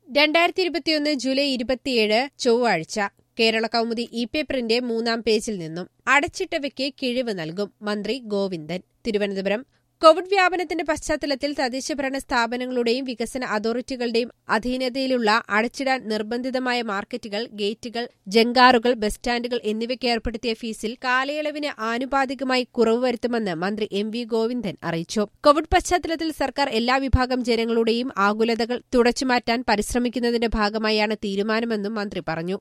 രണ്ടായിരത്തി ഇരുപത്തിയൊന്ന് ജൂലൈ ഇരുപത്തിയേഴ് ചൊവ്വാഴ്ച കേരള കൗമുദി ഇ പേപ്പറിന്റെ മൂന്നാം പേജിൽ നിന്നും അടച്ചിട്ടവയ്ക്ക് കിഴിവ് നൽകും മന്ത്രി ഗോവിന്ദൻ തിരുവനന്തപുരം കോവിഡ് വ്യാപനത്തിന്റെ പശ്ചാത്തലത്തിൽ തദ്ദേശഭരണ സ്ഥാപനങ്ങളുടെയും വികസന അതോറിറ്റികളുടെയും അധീനതയിലുള്ള അടച്ചിടാൻ നിർബന്ധിതമായ മാർക്കറ്റുകൾ ഗേറ്റുകൾ ജങ്കാറുകൾ ബസ് സ്റ്റാൻഡുകൾ എന്നിവയ്ക്ക് ഏർപ്പെടുത്തിയ ഫീസിൽ കാലയളവിന് ആനുപാതികമായി കുറവ് വരുത്തുമെന്ന് മന്ത്രി എം വി ഗോവിന്ദൻ അറിയിച്ചു കോവിഡ് പശ്ചാത്തലത്തിൽ സർക്കാർ എല്ലാ വിഭാഗം ജനങ്ങളുടെയും ആകുലതകൾ തുടച്ചുമാറ്റാൻ പരിശ്രമിക്കുന്നതിന്റെ ഭാഗമായാണ് തീരുമാനമെന്നും മന്ത്രി പറഞ്ഞു